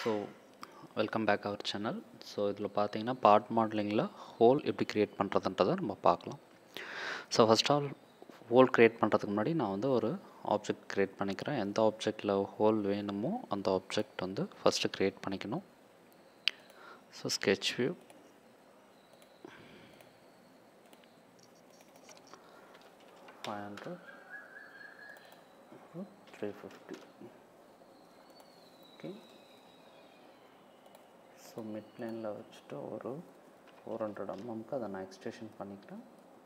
so welcome back our channel so இதில் பார்த்தீங்கன்னா part மாடலிங்கில் ஹோல் எப்படி க்ரியேட் பண்ணுறதுன்றதை நம்ம பார்க்கலாம் so first all hole create பண்ணுறதுக்கு முன்னாடி நான் வந்து ஒரு ஆப்ஜெக்ட் க்ரியேட் பண்ணிக்கிறேன் எந்த ஆப்ஜெக்டில் ஹோல் வேணுமோ அந்த ஆப்ஜெக்ட் வந்து ஃபஸ்ட்டு க்ரியேட் பண்ணிக்கணும் so sketch view five hundred three fifty okay so mid பிளேனில் வச்சுட்டு ஒரு ஃபோர் ஹண்ட்ரட் எம்எம்க்கு அதை நான் எக்ஸ்டென்ஷன் பண்ணிக்கிறேன்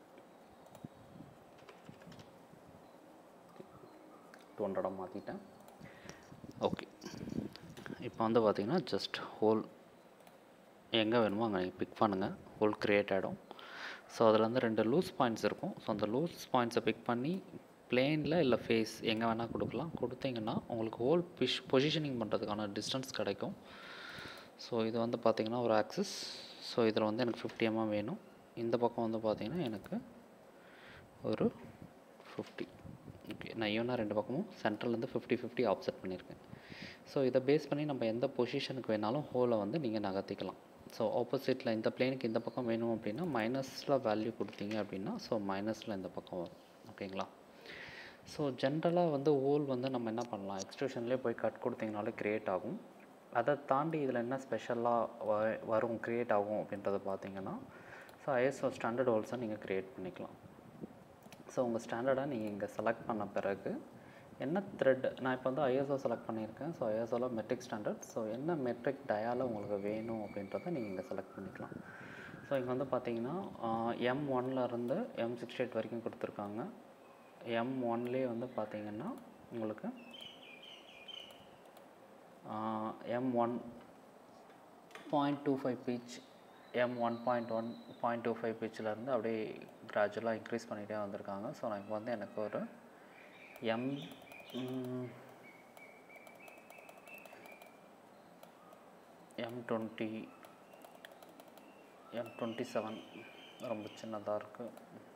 டூ ஹண்ட்ரடாக மாற்றிட்டேன் ஓகே இப்போ வந்து பார்த்தீங்கன்னா ஜஸ்ட் ஹோல் எங்கே வேணுமோ அங்கே நீங்கள் பிக் பண்ணுங்கள் ஹோல் க்ரியேட் ஆகிடும் ஸோ அதில் வந்து ரெண்டு லூஸ் பாயிண்ட்ஸ் இருக்கும் ஸோ அந்த லூஸ் பாயிண்ட்ஸை பிக் பண்ணி பிளேனில் இல்லை ஃபேஸ் எங்கே வேணால் கொடுக்கலாம் கொடுத்தீங்கன்னா உங்களுக்கு ஹோல் பிஷ் பொசிஷனிங் பண்ணுறதுக்கான டிஸ்டன்ஸ் கிடைக்கும் ஸோ இது வந்து பார்த்திங்கன்னா ஒரு ஆக்சஸ் ஸோ இதில் வந்து எனக்கு ஃபிஃப்டி எம்எம் வேணும் இந்த பக்கம் வந்து பார்த்திங்கன்னா எனக்கு ஒரு ஃபிஃப்டி ஓகே நான் ஈவனாக ரெண்டு பக்கமும் சென்ட்ரல்லேருந்து ஃபிஃப்டி ஃபிஃப்டி ஆப்செட் பண்ணியிருக்கேன் ஸோ இதை பேஸ் பண்ணி நம்ம எந்த பொசிஷனுக்கு வேணாலும் ஹோலை வந்து நீங்கள் நகர்த்திக்கலாம் ஸோ ஆப்போசிட்டில் இந்த பிளேனுக்கு இந்த பக்கம் வேணும் அப்படின்னா மைனஸில் வேல்யூ கொடுத்தீங்க அப்படின்னா ஸோ மைனஸில் இந்த பக்கம் வரும் ஓகேங்களா ஸோ ஜென்ரலாக வந்து ஹோல் வந்து நம்ம என்ன பண்ணலாம் எக்ஸ்ட்ரூஷன்லேயே போய் கட் கொடுத்தீங்கனாலே க்ரியேட் ஆகும் அதை தாண்டி இதில் என்ன ஸ்பெஷலாக வ வரும் க்ரியேட் ஆகும் அப்படின்றத பார்த்தீங்கன்னா ஸோ ஐஎஸ்ஓ ஸ்டாண்டர்ட் ஹோல்ஸை நீங்கள் க்ரியேட் பண்ணிக்கலாம் ஸோ உங்கள் ஸ்டாண்டர்டை நீங்கள் இங்கே செலக்ட் பண்ண பிறகு என்ன த்ரெட் நான் இப்போ வந்து ஐஎஸ்ஓ செலக்ட் பண்ணியிருக்கேன் ஸோ ஐஎஸ்ஓவில் மெட்ரிக் ஸ்டாண்டர்ட் ஸோ என்ன மெட்ரிக் டயால் உங்களுக்கு வேணும் அப்படின்றத நீங்கள் இங்கே செலக்ட் பண்ணிக்கலாம் ஸோ இங்கே வந்து பார்த்தீங்கன்னா எம் ஒன்லேருந்து எம் சிக்ஸ்டி எயிட் வரைக்கும் கொடுத்துருக்காங்க எம் ஒன்லேயே வந்து பார்த்தீங்கன்னா உங்களுக்கு M one point two five pitch M one point one point two five பீச்சிலேருந்து அப்படியே கிராஜுவலாக இன்க்ரீஸ் பண்ணிகிட்டே வந்திருக்காங்க ஸோ நான் இப்போ வந்து எனக்கு ஒரு M M twenty M twenty seven ரொம்ப சின்னதாக இருக்குது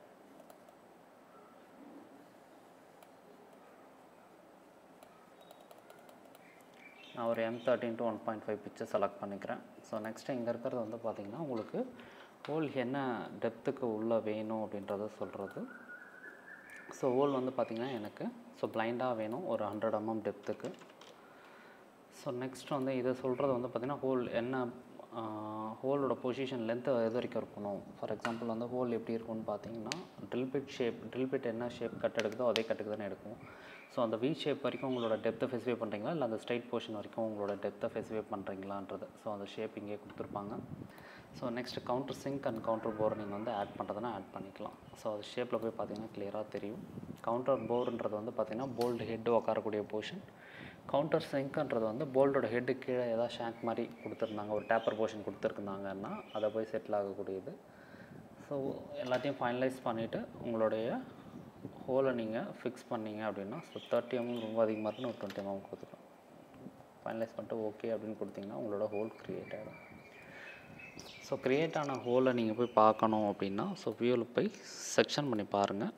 நான் ஒரு M thirteen to one point five picture select பண்ணிக்கிறேன் ஸோ நெக்ஸ்ட்டு இங்கே இருக்கிறது வந்து பார்த்திங்கன்னா உங்களுக்கு ஹோல் என்ன டெப்த்துக்கு உள்ளே வேணும் அப்படின்றத சொல்கிறது ஸோ ஹோல் வந்து பார்த்திங்கன்னா எனக்கு ஸோ பிளைண்டாக வேணும் ஒரு ஹண்ட்ரட் எம்எம் டெப்த்துக்கு ஸோ நெக்ஸ்ட் வந்து இதை சொல்கிறது வந்து பார்த்திங்கன்னா ஹோல் என்ன ஹோலோட பொசிஷன் லென்த்து எது வரைக்கும் இருக்கணும் ஃபார் எக்ஸாம்பிள் வந்து ஹோல் எப்படி இருக்கும்னு பார்த்தீங்கன்னா drill bit shape drill bit என்ன ஷேப் கட் எடுக்குதோ அதே கட்டுக்கு தானே எடுக்கும் ஸோ அந்த வி ஷேப் வரைக்கும் உங்களோட டெப்த்தை ஃபெசிஃபை பண்ணுறீங்களா இல்லை அந்த ஸ்ட்ரைட் போர்ஷன் வரைக்கும் உங்களோட டெப்த்தை ஃபெசிஃபை பண்ணுறீங்களான்றது ஸோ அந்த ஷேப் இங்கே கொடுத்துருப்பாங்க so next countersink and counterbore நீங்கள் வந்து ஆட் பண்ணுறதுனா ஆட் பண்ணிக்கலாம் ஸோ அது ஷேப்பில் போய் பார்த்தீங்கன்னா கிளியராக தெரியும் கவுண்டர் போர்ன்றது வந்து பார்த்திங்கன்னா போல்டு ஹெட்டு உட்காரக்கூடிய போர்ஷன் கவுண்டர் சிங்க்ன்றது வந்து போல்டோட ஹெட்டு கீழே ஏதாவது ஷேங்க் மாதிரி கொடுத்துருந்தாங்க ஒரு டேப்பர் போர்ஷன் கொடுத்துருந்தாங்கன்னா அதை போய் செட்டில் ஆகக்கூடியது ஸோ எல்லாத்தையும் ஃபைனலைஸ் பண்ணிவிட்டு உங்களுடைய ஹோலை நீங்கள் ஃபிக்ஸ் பண்ணீங்க அப்படின்னா ஸோ தேர்ட்டி எம்எம் ரொம்ப அதிகமாக இருக்குன்னு ஒரு டுவெண்ட்டி எம்எம் கொடுத்துக்கலாம் ஃபைனலைஸ் பண்ணிட்டு ஓகே அப்படின்னு கொடுத்தீங்கன்னா உங்களோட ஹோல் க்ரியேட் ஆகிடும் ஸோ க்ரியேட் ஆன ஹோலை நீங்கள் போய் பார்க்கணும் அப்படின்னா ஸோ வியூவில் போய் செக்ஷன் பண்ணி பாருங்கள்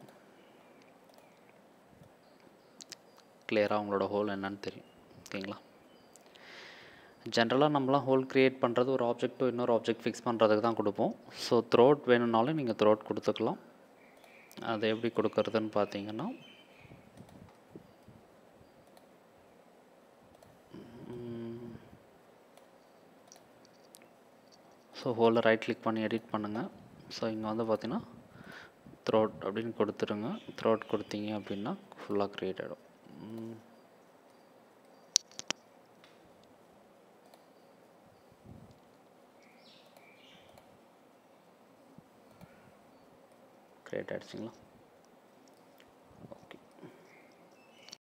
கிளியராக உங்களோட ஹோல் என்னன்னு தெரியும் ஓகேங்களா ஜென்ரலாக நம்மளாம் ஹோல் க்ரியேட் பண்ணுறது ஒரு ஆப்ஜெக்ட் டு இன்னொரு ஆப்ஜெக்ட் ஃபிக்ஸ் பண்ணுறதுக்கு தான் கொடுப்போம் ஸோ த்ரோட் வேணும்னாலும் நீங்கள் த்ரோட் கொடுத்துக்கலாம் அது எப்படி கொடுக்கறதுன்னு பார்த்தீங்கன்னா ஸோ ஹோலில் ரைட் கிளிக் பண்ணி எடிட் பண்ணுங்கள் ஸோ இங்கே வந்து பார்த்தீங்கன்னா த்ரோட் அப்படின்னு கொடுத்துருங்க த்ரோட் கொடுத்தீங்க அப்படின்னா ஃபுல்லாக க்ரியேட் ஆகிடும் க்ரியேட் ஆகிடுச்சிங்களா